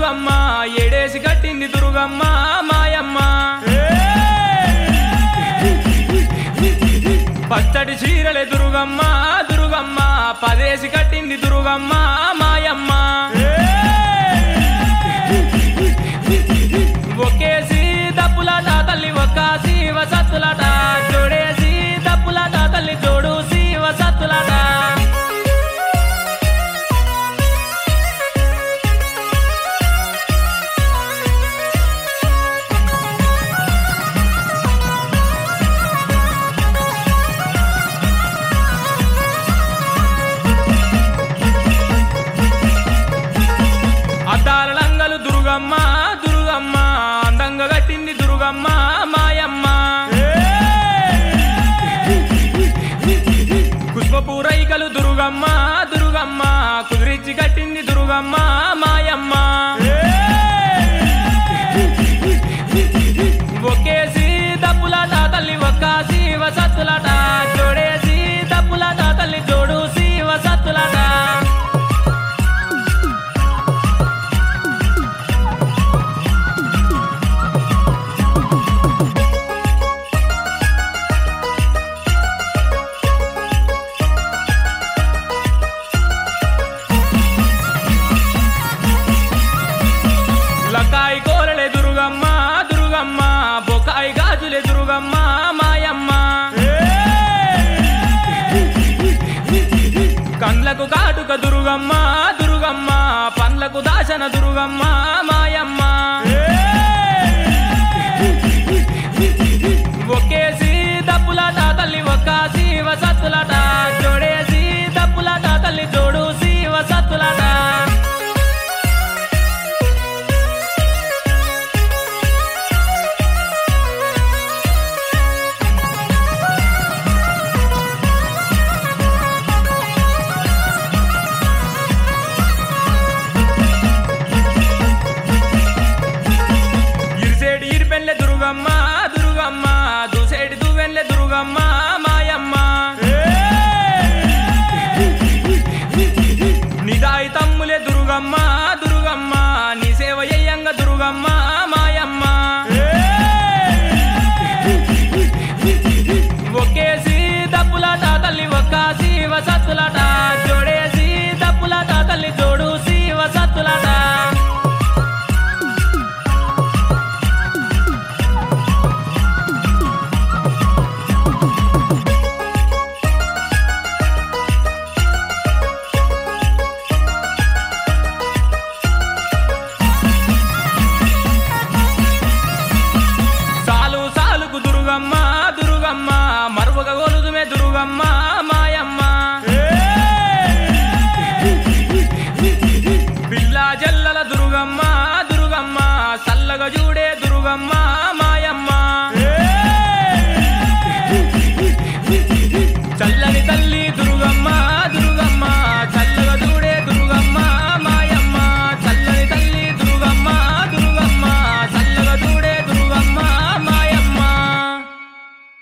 దుర్గమ్మ ఏడేసి కట్టింది దుర్గమ్మ మాయమ్మ పచ్చడి చీరలే దుర్గమ్మ దుర్గమ్మ పదేసి కట్టింది దుర్గమ్మ మాయమ్మ ఒకేసి దప్పులాట తల్లి ఒక్కాసి వసత్తులాట జోడేసి దప్పులాట తల్లి జోడు శివ సత్తులాట అద్దాల లంగలు దుర్గమ్మ దుర్గమ్మ అందంగా కట్టింది దుర్గమ్మ మాయమ్మ పుష్పపు రైకలు దుర్గమ్మ దుర్గమ్మ కుదిరించి కట్టింది దుర్గమ్మ మాయమ్మ ఒకేసి దప్పులాట తల్లి ఒక్కాసి వసత్తులాట జోడేసి దప్పులాట తల్లి జోడు శివ సత్తులాట లకాయి కోరలే దుర్గమ్మ దుర్గమ్మ బొకాయి గాజులే దుర్గమ్మ మాయమ్మ కండ్లకు కాటుక దుర్గమ్మ దుర్గమ్మ పండ్లకు దాశన దుర్గమ్మ మాయమ్మ ఒకేసి దప్పులాట తల్లి ఒక్కాసి వసత్తులాట జోడేసి దప్పులాట తల్లి జోడు శివ సత్తులాట ఇరిసేటి ఇరిపెల్లె దుర్గమ్మ దుర్గమ్మ దూసేటి దువ్వెల్లె దుర్గమ్మ మాయమ్మ నిదాయి తమ్ములే దుర్గమ్మ దుర్గమ్మ నీ సేవ అయ్యంగ దుర్గమ్మ మాయమ్మ ఒకేసి దప్పులాట తల్లి ఒక్కాసి వసత్తులాట జోడేసి దప్పులాట తల్లి జోడు శివ సత్తులాట సాలు సాలుకు దుర్గమ్మ దుర్గమ్మ మరువక గొలుదుమే దుర్గమ్మ మాయమ్మ పిల్ల జల్లల దుర్గమ్మ దుర్గమ్మ సల్లగా చూడే దుర్గమ్మ